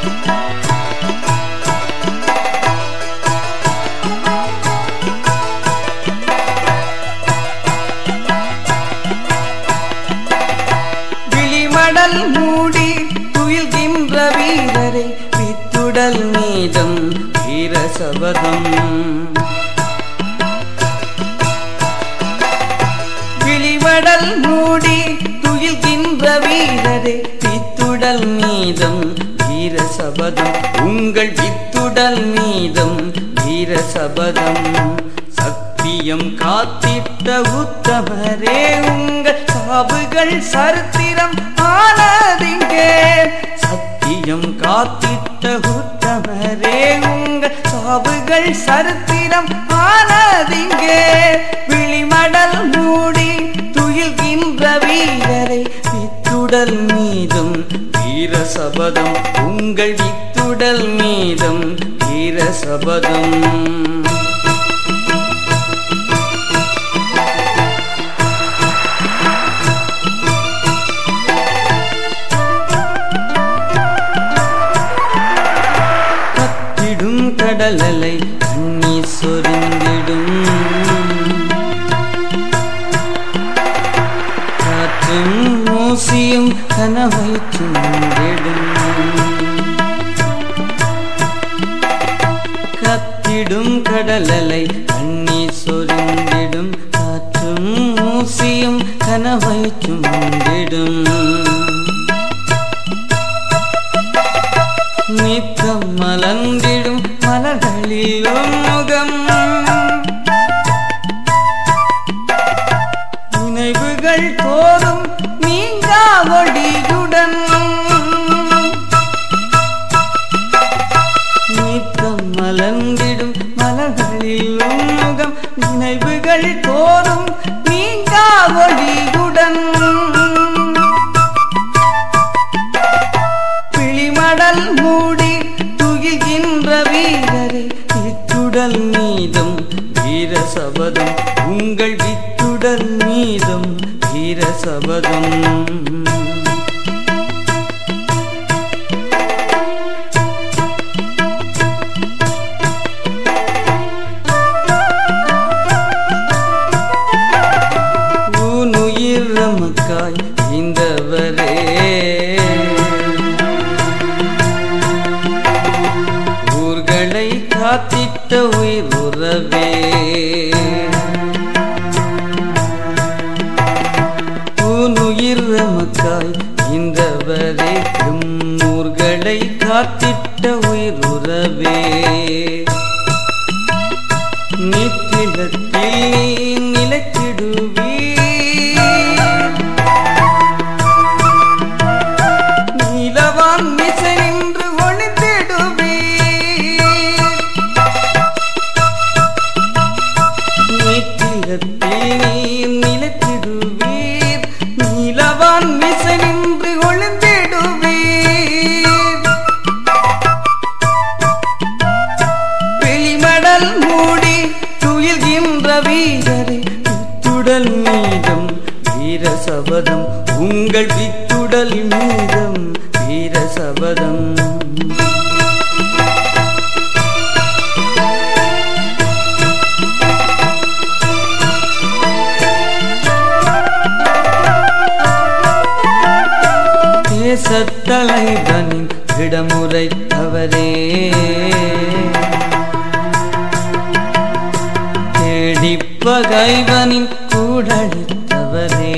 விழிமடல் மூடி துயில்கின்ற வீரரை வித்துடல் மீதம் வீர சபதம் விழிமடல் மூடி துயில்கின்ற வீரரை வித்துடல் மீதம் வீர சபதம் உங்கள் வித்துடல் மீதம் வீர சபதம் சத்தியம் காத்திட்ட உத்தமரே உங்கள் சாவுகள் சரித்திரம் ஆனதிங்கே சத்தியம் காத்திட்ட உத்தமரே உங்கள் சாவுகள் சரித்திரம் ஆனதிங்கே விழிமடல் மூடி துயில்கின்ற வீரரை வித்துடல் மீதும் வீர சபதம் உங்கள் வித்துடல் மீதும் வீர சபதம் கத்திடும் கடலலை கண்ணி சொரிந்திடும் காற்றும் மூசியும் கனவை சுண்டிடும் கத்திடும் கடலலை கண்ணி சொரிந்திடும் காற்றும் மூசியும் கனவை சுண்டிடும் நித்தம் மலர்ந்திடும் மலர்களிலும் முகம் நினைவுகள் தோறும் நீங்கா ஒளியுடன் நித்தம் மலர்ந்திடும் மலர்களிலும் முகம் நினைவுகள் தோறும் நீங்கா ஒளியுடன் பிழிமடல் மூடி துகில்கின்ற வீரரை வித்துடல் மீதம் வீர சபதம் உங்கள் வித்துடல் மீதம் வீர சபதம் ஊனுயிர் நமக்காய் இந்தவரே ஊர்களை காத்திட்ட உயிர் உறவே ஊனுயிர் நமக்காய் இந்தவரே ஊர்களை காத்திட்ட உயிர் உறவே நித்திலத்தில் நிலைத்திடுவீ நீலவான் மிசை நின்று ஒளிந்திடுவீ நித்திலத்தில் நீர் நிலைத்திடுவீர் நீலவான் மிசை நின்று ஒளிந்திடுவீர் வெளிமடல் மூடி துயில்கின்ற வீரரை வித்துடல் மீதம் வீர சபதம் உங்கள் வித்துடல் மீதம் வீர சபதம் தேசத்தலைவனின் இடமுறைத்தவரே தேடிப்பகைவனின் கூடழித்தவரே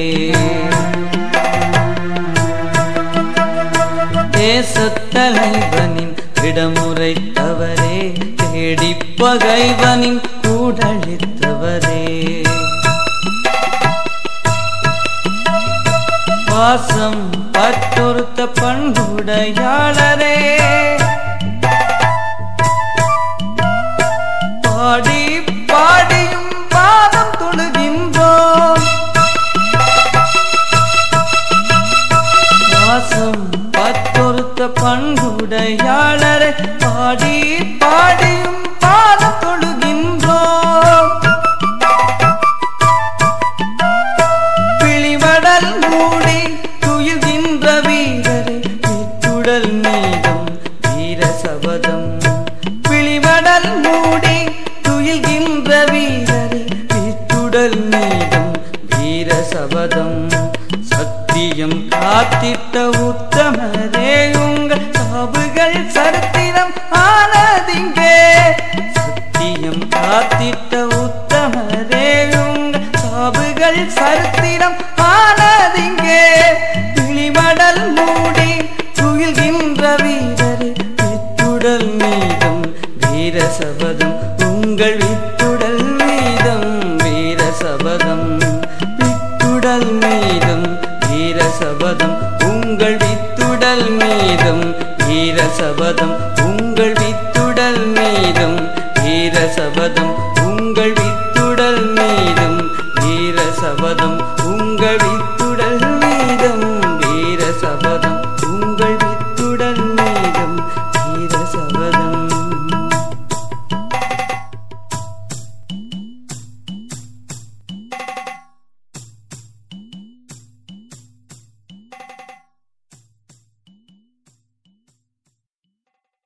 தேசத்தலைவனின் இடமுறைத்தவரே தேடிப்பகைவனின் கூடழித்தவரே பாசம் பற்றொருத்த பண்புடையாளரே பாடி பாடியும் பாதம் தொழுகின்றோம் பாசம் பற்றொருத்த பண்புடையாளரை பாடி பாடியும் பாதம் தொழுகின்றோம் பிழிவடல் மூடி துயில்கின்ற வீரரை வித்துடல் மீதம் உத்தமரே உங்கள் சாபுகள் சரித்திரம் ஆனதிங்கே சத்தியம் காத்திட்ட உத்தமரே உங்கள் சாபுகள் சரித்திரம் ஆனதிங்கே கிளிமடல் மூடி துயில்கின்ற வீரரே வித்துடல் மீதம் வீர சபதம் உங்கள் வித்துடல் மீதம் வீர சபதம் வித்துடல் மீதம் வீர சபதம் உங்கள் வித்துடல் மீதம் வீர சபதம் உங்கள் வித்துடல் மீதம் வீர சபதம்